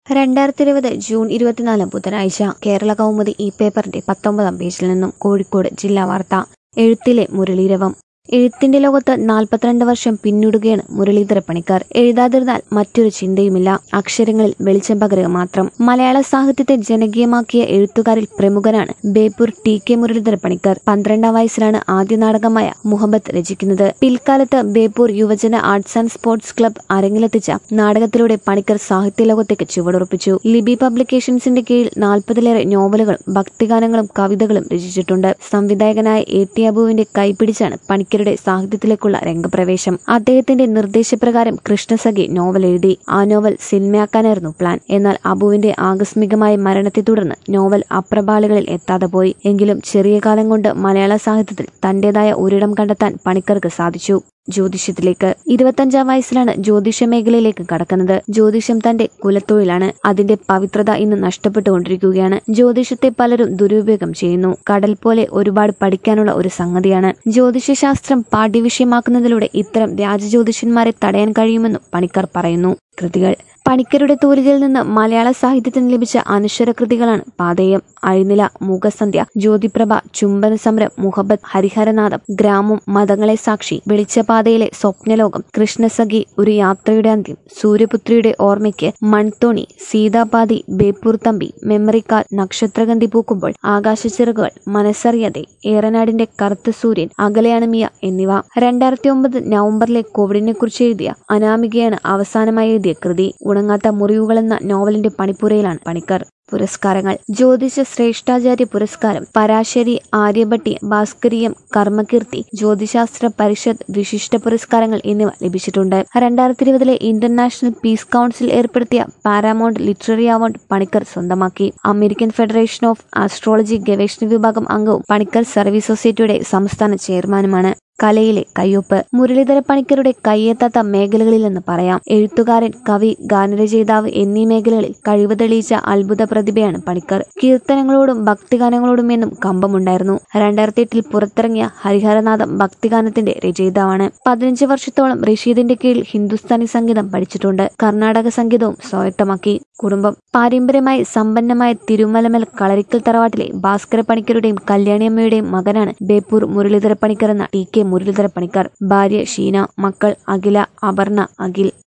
രണ്ടായിരത്തി ഇരുപത് ജൂൺ ഇരുപത്തിനാല് ബുധനാഴ്ച കേരള കൗമുദി ഈ പേപ്പറിന്റെ പത്തൊമ്പതാം പേജിൽ നിന്നും കോഴിക്കോട് ജില്ലാ വാർത്ത എഴുത്തിലെ മുരളീരവം എഴുത്തിന്റെ ലോകത്ത് നാൽപ്പത്തിരണ്ട് വർഷം പിന്നിടുകയാണ് മുരളീധര പണിക്കർ എഴുതാതിരുന്നാൽ മറ്റൊരു ചിന്തയുമില്ല അക്ഷരങ്ങളിൽ വെളിച്ചം പകരുക മാത്രം മലയാള സാഹിത്യത്തെ ജനകീയമാക്കിയ എഴുത്തുകാരിൽ പ്രമുഖനാണ് ബേപ്പൂർ ടി കെ മുരളീധര പണിക്കർ പന്ത്രണ്ടാം വയസ്സിലാണ് ആദ്യ നാടകമായ മുഹമ്മദ് രചിക്കുന്നത് പിൽക്കാലത്ത് ബേപ്പൂർ യുവജന ആർട്സ് ആൻഡ് സ്പോർട്സ് ക്ലബ് അരങ്ങിലെത്തിച്ച നാടകത്തിലൂടെ പണിക്കർ സാഹിത്യ ലോകത്തേക്ക് ചുവടുറപ്പിച്ചു ലിബി പബ്ലിക്കേഷൻസിന്റെ കീഴിൽ നാൽപ്പതിലേറെ നോവലുകളും ഭക്തിഗാനങ്ങളും കവിതകളും രചിച്ചിട്ടുണ്ട് സംവിധായകനായ എ ടി അബുവിന്റെ കൈപിടിച്ചാണ് പണിക്കരുടെ സാഹിത്യത്തിലേക്കുള്ള രംഗപ്രവേശം അദ്ദേഹത്തിന്റെ നിർദ്ദേശപ്രകാരം കൃഷ്ണസഖി നോവൽ എഴുതി ആ നോവൽ സിനിമയാക്കാനായിരുന്നു പ്ലാൻ എന്നാൽ അബുവിന്റെ ആകസ്മികമായ മരണത്തെ തുടർന്ന് നോവൽ അപ്രപാളികളിൽ എത്താതെ പോയി എങ്കിലും ചെറിയ കാലം കൊണ്ട് മലയാള സാഹിത്യത്തിൽ തന്റേതായ ഒരിടം കണ്ടെത്താൻ പണിക്കർക്ക് സാധിച്ചു ജ്യോതിഷത്തിലേക്ക് ഇരുപത്തഞ്ചാം വയസ്സിലാണ് ജ്യോതിഷ മേഖലയിലേക്ക് കടക്കുന്നത് ജ്യോതിഷം തന്റെ കുലത്തൊഴിലാണ് അതിന്റെ പവിത്രത ഇന്ന് നഷ്ടപ്പെട്ടുകൊണ്ടിരിക്കുകയാണ് ജ്യോതിഷത്തെ പലരും ദുരുപയോഗം ചെയ്യുന്നു കടൽ പോലെ ഒരുപാട് പഠിക്കാനുള്ള ഒരു സംഗതിയാണ് ജ്യോതിഷശാസ്ത്രം പാഠ്യവിഷയമാക്കുന്നതിലൂടെ ഇത്തരം വ്യാജജ്യോതിഷന്മാരെ തടയാൻ കഴിയുമെന്നും പണിക്കർ പറയുന്നു കൃതികൾ പണിക്കരുടെ തൂലികയിൽ നിന്ന് മലയാള സാഹിത്യത്തിന് ലഭിച്ച അനശ്വര കൃതികളാണ് പാതേയം അഴിനില മൂകസന്ധ്യ ജ്യോതിപ്രഭ ചുംബന സമരം മുഹബത്ത് ഹരിഹരനാഥം ഗ്രാമം മതങ്ങളെ സാക്ഷി വെളിച്ചപാതയിലെ സ്വപ്നലോകം കൃഷ്ണസഖി ഒരു യാത്രയുടെ അന്ത്യം സൂര്യപുത്രിയുടെ ഓർമ്മയ്ക്ക് മൺതോണി സീതാപാതി ബേപ്പൂർ തമ്പി മെമ്മറി കാർഡ് നക്ഷത്രഗന്ധി പൂക്കുമ്പോൾ ആകാശച്ചിറകുകൾ മനസ്സറിയാതെ ഏറനാടിന്റെ കറുത്ത സൂര്യൻ അകലെയാണ് മിയ എന്നിവ രണ്ടായിരത്തി ഒമ്പത് നവംബറിലെ കോവിഡിനെ കുറിച്ച് എഴുതിയ അനാമികയാണ് അവസാനമായി എഴുതിയ കൃതി ഉണങ്ങാത്ത മുറിവുകൾ എന്ന നോവലിന്റെ പണിപ്പുരയിലാണ് പണിക്കർ പുരസ്കാരങ്ങൾ ജ്യോതിഷ ശ്രേഷ്ഠാചാര്യ പുരസ്കാരം പരാശരി ആര്യഭട്ടി ഭാസ്കരീയം കർമ്മകീർത്തി ജ്യോതിശാസ്ത്ര പരിഷത്ത് വിശിഷ്ട പുരസ്കാരങ്ങൾ എന്നിവ ലഭിച്ചിട്ടുണ്ട് രണ്ടായിരത്തി ഇരുപതിലെ ഇന്റർനാഷണൽ പീസ് കൗൺസിൽ ഏർപ്പെടുത്തിയ പാരാമൗണ്ട് ലിറ്റററി അവാർഡ് പണിക്കർ സ്വന്തമാക്കി അമേരിക്കൻ ഫെഡറേഷൻ ഓഫ് ആസ്ട്രോളജി ഗവേഷണ വിഭാഗം അംഗവും പണിക്കർ സർവീസ് സൊസൈറ്റിയുടെ സംസ്ഥാന ചെയർമാനുമാണ് കലയിലെ കയ്യൊപ്പ് മുരളീധര പണിക്കരുടെ കയ്യെത്താത്ത മേഖലകളിലെന്ന് പറയാം എഴുത്തുകാരൻ കവി ഗാനരചയിതാവ് എന്നീ മേഖലകളിൽ കഴിവ് തെളിയിച്ച അത്ഭുത പ്രതിഭയാണ് പണിക്കർ കീർത്തനങ്ങളോടും ഭക്തിഗാനങ്ങളോടും എന്നും കമ്പമുണ്ടായിരുന്നു രണ്ടായിരത്തി എട്ടിൽ പുറത്തിറങ്ങിയ ഹരിഹരനാഥം ഭക്തിഗാനത്തിന്റെ രചയിതാവാണ് പതിനഞ്ച് വർഷത്തോളം റഷീദിന്റെ കീഴിൽ ഹിന്ദുസ്ഥാനി സംഗീതം പഠിച്ചിട്ടുണ്ട് കർണാടക സംഗീതവും സ്വായത്തമാക്കി കുടുംബം പാരമ്പര്യമായി സമ്പന്നമായ തിരുമലമൽ കളരിക്കൽ തറവാട്ടിലെ ഭാസ്കര പണിക്കരുടെയും കല്യാണിയമ്മയുടെയും മകനാണ് ബേപ്പൂർ മുരളീധര പണിക്കർ എന്ന ടി കെ മുരളീധര പണിക്കർ ഭാര്യ ഷീന മക്കൾ അഖില അപർണ അഖിൽ